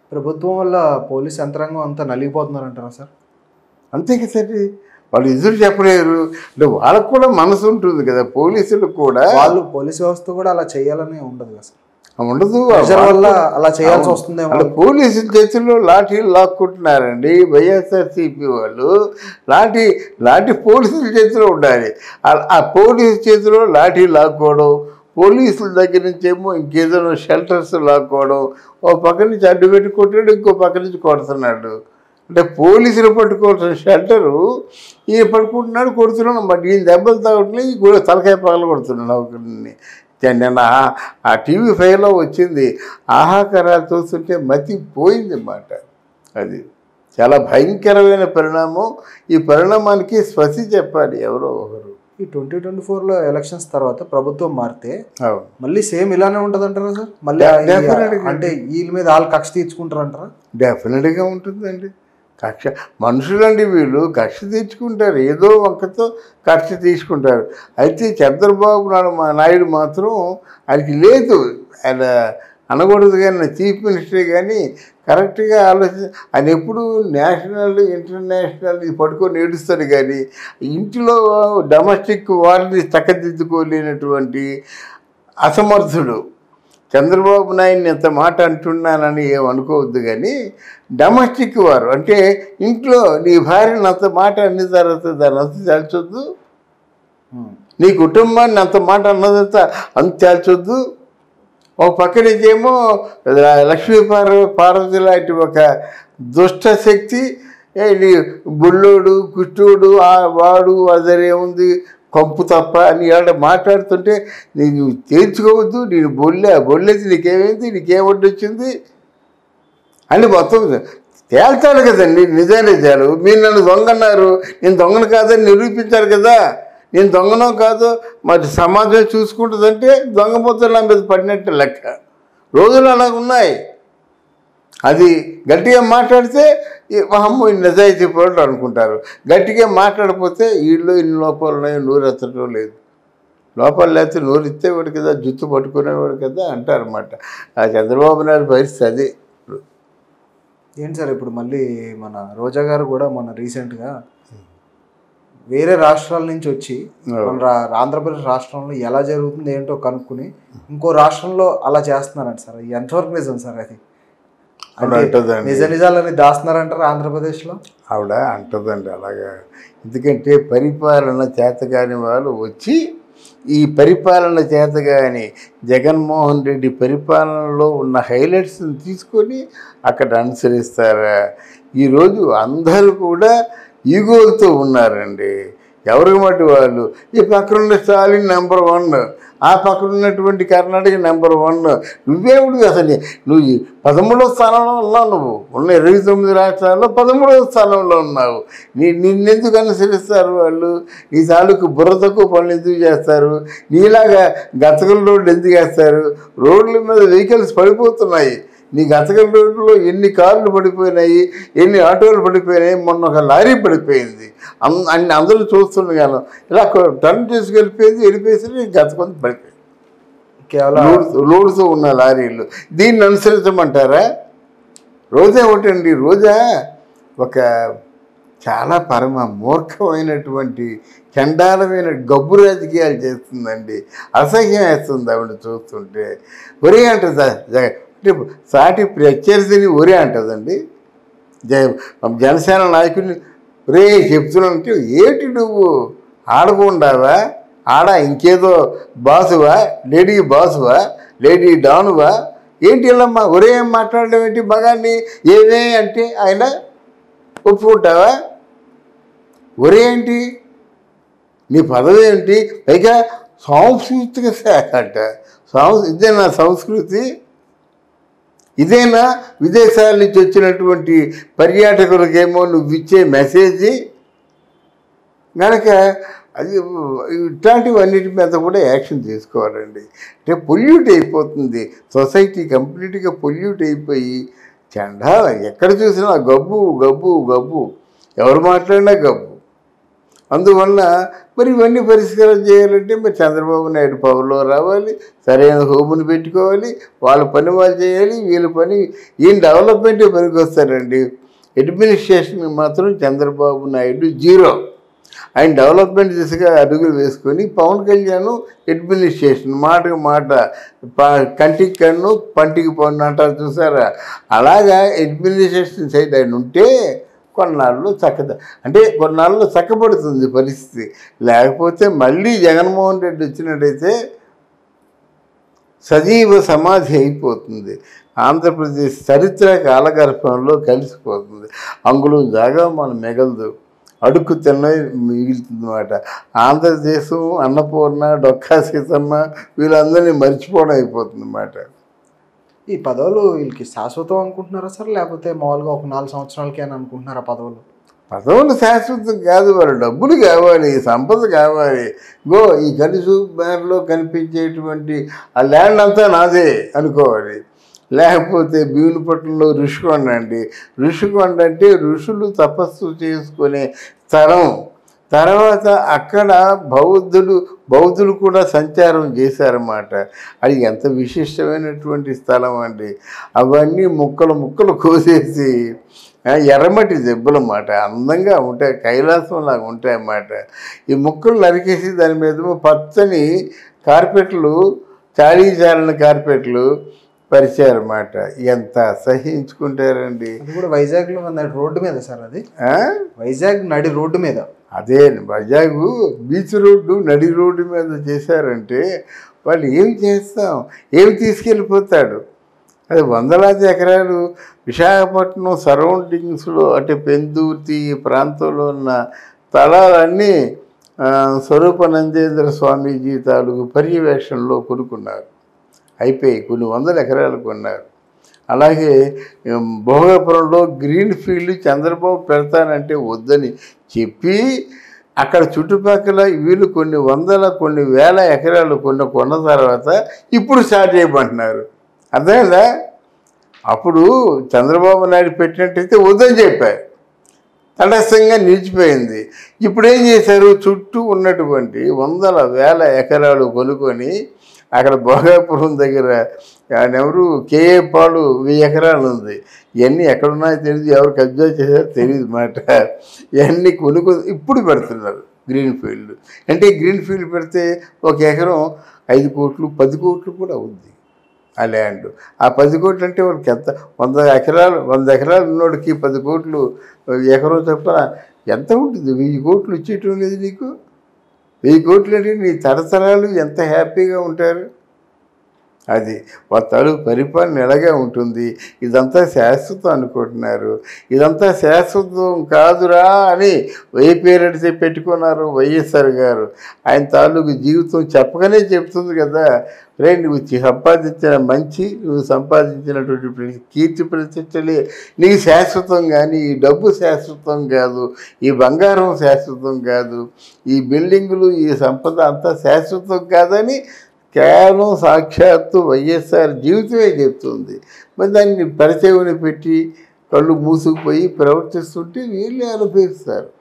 ప్రభుత్వం వల్ల పోలీస్ యంత్రాంగం అంతా నలిగిపోతున్నారంటారా సార్ అంతే కదండి వాళ్ళు ఎదురు చెప్పలేరు అంటే వాళ్ళకు కూడా మనసు ఉంటుంది కదా పోలీసులకు కూడా వాళ్ళు పోలీస్ వ్యవస్థ కూడా అలా చేయాలని ఉండదు కదా సార్ ఉండదు ప్రెషర్ వల్ల అలా చేయాల్సి వస్తుందేమో వాళ్ళ పోలీసుల చేతుల్లో లాఠీలు లాక్కుంటున్నారండి వైఎస్ఆర్సీపీ వాళ్ళు లాఠీ లాఠీ పోలీసుల చేతిలో ఉండాలి ఆ- ఆ పోలీసు చేతిలో లాఠీ లాక్కోవడం పోలీసుల దగ్గర నుంచి ఏమో ఇంకేదైనా షెల్టర్స్ లాక్కోవడం ఓ పక్క నుంచి అడ్డు పెట్టి కొట్టాడు ఇంకో పక్క నుంచి కొడుతున్నాడు అంటే పోలీసులు పట్టుకోవాల్సిన షెల్టరు ఈయన పట్టుకుంటున్నాడు కొడుతున్నాడు మరి ఈయన దెబ్బలు తాగట్లేదు ఈ కూడా తలకాయ పగల కొడుతున్నాడు ఒకరిని నిన్న ఆ- ఆ టీవీ ఫైవ్లో వచ్చింది ఆహాకారాలు చూస్తుంటే మతి పోయింది అన్నమాట అది చాలా భయంకరమైన పరిణామం ఈ పరిణామానికి స్వసి చెప్పాలి ఎవరో ఒకరు ఈ ట్వంటీ ట్వంటీ ఫోర్లో ఎలక్షన్స్ తర్వాత ప్రభుత్వం మారితే అవును మళ్ళీ సేమ్ ఇలానే ఉంటుంది అంటారా సార్ మళ్ళీ De- ఈ- definitely. అంటే వీళ్ళ మీద వాళ్ళు కక్ష తీర్చుకుంటారంటారా డెఫినెట్గా ఉంటుందండి కక్ష మనుషులండి వీళ్ళు కక్ష తీర్చుకుంటారు ఏదో వంకతో కక్ష తీసుకుంటారు అయితే చంద్రబాబు నాయుడు మా నాయుడు మాత్రం ఆయనకి లేదు ఆయన అనకూడదు కానీ చీఫ్ మినిస్టర్ కానీ కరెక్ట్గా ఆలోచి ఆయన ఎప్పుడు నేషనల్ ఇంటర్నేషనల్ ఇది పట్టుకొని ఏడుస్తాడు కానీ ఇంటిలో డొమెస్టిక్ వారిని చక్కదిద్దుకోలేనటువంటి అసమర్థుడు చంద్రబాబు నాయుడిని ఎంత మాట అంటున్నానని ఏమనుకోవద్దు కానీ డొమెస్టిక్ వారు అంటే ఇంట్లో నీ భార్యని అంత మాట అన్న తర్వాత దాన్ని అంత తేల్చొద్దు ఉమ్. నీ కుటుంబాన్ని అంత మాట అన్నదంతా అంత తేల్చొద్దు ఒక పక్క నుంచేమో లక్ష్మీ పార్వ పార్వతి లాంటి ఒక దుష్ట శక్తి ఏ నీ బుల్లోడు కుష్టోడు ఆ వాడు అదరేముంది కంపు తప్ప అని ఆడ మాట్లాడుతుంటే నేను తేల్చుకోవద్దు నేను బొల్లే బొల్లేసి నీకేమైంది నీకేమడ్డు వచ్చింది అని మొత్తం తేల్చాలి కదండి నిజ నిజాలు మీరు నన్ను దొంగన్నారు నేను దొంగను కాదని నిరూపించారు కదా నేను దొంగనో కాదో మరి సమాజం చూసుకుంటుందంటే దొంగపోతే నా మీద పడినట్టు లెక్క రోజులు అలాగ ఉన్నాయి అది గట్టిగా మాట్లాడితే ఈ అమ్మో ఈ నిజాయితీ పరుడు అనుకుంటారు గట్టిగా మాట్లాడకపోతే వీళ్ళు ఇన్ని లోపాలు ఉన్నాయి నూరు ఎత్తడం లేదు లోపాలు లేకపోతే నూరు ఇచ్చేవాడు కదా జుత్తు పట్టుకునేవాడు కదా అంటారన్నమాట ఆ చంద్రబాబు నాయుడు పరిస్థితి అదే ఏంటి సార్ ఇప్పుడు మళ్ళీ మన రోజా గారు కూడా మొన్న రీసెంట్గా వేరే రాష్ట్రాల నుంచి వచ్చి మన రా- ఆంధ్రప్రదేశ్ రాష్ట్రంలో ఎలా జరుగుతుంది ఏంటో కనుక్కుని ఇంకో రాష్ట్రంలో అలా చేస్తున్నారంట సార్ అది ఎంతవరకు నిజం సార్ అది ఆవిడ అంటే అంటదండి. నిజ నిజాలని దాస్తున్నారంటారు ఆంధ్రప్రదేశ్లో ఆవిడ అంటదండి అలాగా ఎందుకంటే పరిపాలన చేతగాని వాళ్ళు వచ్చి ఈ పరిపాలన చేతగాని జగన్మోహన్ రెడ్డి పరిపాలనలో ఉన్న హైలైట్స్ని తీసుకొని అక్కడ అనుసరిస్తారా ఈరోజు అందరూ కూడా ఈగోలతో ఉన్నారండి ఎవరికి మట్టి వాళ్ళు ఈ పక్కన ఉన్న స్టాలిన్ నెంబర్ వన్ ఆ పక్కన ఉన్నటువంటి కర్ణాటక నెంబర్ వన్ నువ్వేవుడు అసలు నువ్వు ఈ పదమూడవ స్థానంలో ఉన్నావు నువ్వు ఉన్న ఇరవై తొమ్మిది రాష్ట్రాల్లో పదమూడవ స్థానంలో ఉన్నావు నీ నిన్నెందుకు అనుసరిస్తారు వాళ్ళు నీ తాలూకు బుర్ర తక్కువ పనులు ఎందుకు చేస్తారు నీలాగా గతకల రోడ్లు ఎందుకు వేస్తారు రోడ్ల మీద వెహికల్స్ పడిపోతున్నాయి నీ గతకల రోడ్లో ఎన్ని కార్లు పడిపోయినాయి ఎన్ని ఆటోలు పడిపోయినాయి మొన్న ఒక లారీ పడిపోయింది అన్- అన్ని అందరూ చూస్తుండగాను ఇలా కొ- టర్న్ చేసుకెళ్ళిపోయింది వెళ్ళిపోయేసరికి గతకొంత పడిపోయింది కేవలం లోడ్స్ లోడ్స్ ఉన్న లారీలు దీన్ని అనుసరించమంటారా రోజా ఒకటండి రోజా ఒక చాలా పరమ మూర్ఖమైనటువంటి చండాలమైన గబ్బు రాజకీయాలు చేస్తుందండి అసహ్యం వేస్తుంది ఆవిడ చూస్తుంటే ఒరే అంటుంది జ- అంటే సాటి ప్రత్యర్థిని ఒరే అంటుందండి జ జనసేన నాయకుడిని రే చెప్తున్నానంటే ఏంటి నువ్వు ఆడకుండావా ఆడ ఇంకేదో బాసువా లేడీ బాసువా లేడీ డానువా ఏంటి ఇల్లమ్మా ఒరే ఏం మాట్లాడడం ఏంటి మగాన్ని ఏమే అంటే ఆయన ఒప్పుకుంటావా ఒరే ఏంటి నీ పదవి ఏంటి పైగా సాంస్కృతిక శాఖ అంట సాంస్ ఇదేనా సంస్కృతి ఇదేనా విదేశాల నుంచి వచ్చినటువంటి పర్యాటకులకేమో నువ్వు ఇచ్చే మెసేజ్ కనుక అది ఇట్లాంటివన్నిటి మీద కూడా యాక్షన్ తీసుకోవాలండి అంటే పొల్యూట్ అయిపోతుంది సొసైటీ కంప్లీట్గా పొల్యూట్ అయిపోయి చండాల ఎక్కడ చూసినా గబ్బు గబ్బు గబ్బు ఎవరు మాట్లాడినా గబ్బు అందువల్ల మరి ఇవన్నీ పరిష్కారం చేయాలంటే మరి చంద్రబాబు నాయుడు పవర్లో రావాలి సరైన హోముని పెట్టుకోవాలి వాళ్ళ పని వాళ్ళు చేయాలి వీళ్ళ పని ఈయన డెవలప్మెంటే పనికి వస్తారండి అడ్మినిస్ట్రేషన్ మాత్రం చంద్రబాబు నాయుడు జీరో ఆయన డెవలప్మెంట్ దిశగా అడుగులు వేసుకొని పవన్ కళ్యాణ్ అడ్మినిస్ట్రేషన్ మాటకు మాట ప- కంటికి కన్ను పంటికి పన్ను అంటారు చూసారా అలాగా అడ్మినిస్ట్రేషన్ సైడ్ ఆయన ఉంటే కొన్నాళ్ళు చక్కద అంటే కొన్నాళ్ళు చక్కబడుతుంది పరిస్థితి లేకపోతే మళ్ళీ జగన్మోహన్ రెడ్డి వచ్చినట్టయితే సజీవ సమాధి అయిపోతుంది ఆంధ్రప్రదేశ్ చరిత్ర కాలగర్భంలో కలిసిపోతుంది అంగుళం జాగా మనం మిగలదు అడుక్కు తిన్న మిగులుతుందన్నమాట ఆంధ్రదేశం అన్నపూర్ణ డొక్కా సీతమ్మ వీళ్ళందరినీ మర్చిపోవడం అయిపోతుంది అన్నమాట ఈ పదవులు వీళ్ళకి శాశ్వతం అనుకుంటున్నారా సార్ లేకపోతే మామూలుగా ఒక నాలుగు సంవత్సరాలకే అని అనుకుంటున్నారా పదవులు పదవులు శాశ్వతం కాదు వారు డబ్బులు కావాలి సంపద కావాలి గో ఈ కలిసి బ్యాన్లో కనిపించేటువంటి ఆ ల్యాండ్ అంతా నాదే అనుకోవాలి లేకపోతే భీమునిపట్నంలో ఋషికొండ అండి ఋషికొండ అంటే ఋషులు తపస్సు చేసుకునే స్థలం తర్వాత అక్కడ బౌద్ధులు బౌద్ధులు కూడా సంచారం చేశారన్నమాట అది ఎంత విశిష్టమైనటువంటి స్థలం అండి అవన్నీ ముక్కలు ముక్కలు కోసేసి ఆ, ఎర్రమట్టి దెబ్బలన్నమాట అందంగా ఉంటాయి కైలాసం లాగా ఉంటాయి అన్నమాట ఈ ముక్కలు నరికేసి దాని మీద పచ్చని కార్పెట్లు చాలీ చాలిన కార్పెట్లు పరిచారన్నమాట ఎంత సహించుకుంటారండి అది కూడా వైజాగ్లో ఉన్న రోడ్డు మీద సార్ అది ఆ? వైజాగ్ నడి రోడ్డు మీద అదే వైజాగ్ బీచ్ రోడ్డు నడి రోడ్డు మీద చేశారంటే వాళ్ళు ఏం చేస్తాం ఏం తీసుకెళ్ళిపోతాడు అది వందలాది ఎకరాలు విశాఖపట్నం సరౌండింగ్స్లో అంటే పెందుర్తి ఈ ప్రాంతంలో ఉన్న స్థలాలన్నీ ఆ, స్వరూపానందేంద్ర స్వామీజీ తాలూకు పర్యవేక్షణలో కొనుక్కున్నారు అయిపోయి కొన్ని వందల ఎకరాలు కొన్నారు అలాగే ఉమ్, భోగాపురంలో గ్రీన్ ఫీల్డ్ చంద్రబాబు పెడతానంటే వద్దని చెప్పి అక్కడ చుట్టుపక్కల వీళ్ళు కొన్ని వందల కొన్ని వేల ఎకరాలు కొన్ని కొన్న తర్వాత ఇప్పుడు స్టార్ట్ చేయమంటున్నారు అర్థమైందా అప్పుడు చంద్రబాబు నాయుడు పెట్టినట్టయితే వద్దని చెప్పారు తటస్థంగా నిలిచిపోయింది ఇప్పుడు ఏం చేశారు చుట్టూ ఉన్నటువంటి వందల వేల ఎకరాలు కొనుక్కొని అక్కడ భోగాపురం దగ్గర ఎవరు కేఏ పాడు వెయ్యి ఎకరాలు ఉంది ఇవన్నీ ఎక్కడున్నాయో తెలియదు ఎవరు కబ్జా చేశారో తెలియదు మాట ఇవన్నీ కొనుక్కు ఇప్పుడు పెడుతున్నారు గ్రీన్ ఫీల్డ్ అంటే గ్రీన్ ఫీల్డ్ పెడితే ఒక ఎకరం ఐదు కోట్లు పది కోట్లు కూడా అవుద్ది ఆ ల్యాండ్ ఆ పది కోట్లు అంటే వాళ్ళకి ఎంత వంద ఎకరాలు వంద ఎకరాలు ఉన్నోడికి పది కోట్లు ఎకరం చొప్పున ఎంత ఉంటుంది వెయ్యి కోట్లు ఇచ్చేయటం లేదు నీకు వెయ్యి కోట్లు అంటే నీ తరతరాలు ఎంత హ్యాపీగా ఉంటారు అది వాళ్ళ తాలూకు పరిపాలన ఎలాగే ఉంటుంది ఇదంతా శాశ్వతం అనుకుంటున్నారు ఇదంతా శాశ్వతం కాదురా అని వై పేరెడితే పెట్టుకున్నారు వైఎస్ఆర్ గారు ఆయన తాలూకు జీవితం చెప్పగానే చెప్తుంది కదా రే నువ్వు చి- సంపాదించిన మంచి నువ్వు సంపాదించినటువంటి ప్ర- కీర్తి ప్రతిష్టలే నీకు శాశ్వతం కానీ ఈ డబ్బు శాశ్వతం కాదు ఈ బంగారం శాశ్వతం కాదు ఈ బిల్డింగులు ఈ సంపద అంతా శాశ్వతం కాదని కేవలం సాక్షాత్తు వైఎస్ఆర్ జీవితమే చెప్తుంది మరి దాన్ని పరిచయం పెట్టి కళ్ళు మూసుకుపోయి ప్రవర్తిస్తుంటే వీళ్ళే అనుభవిస్తారు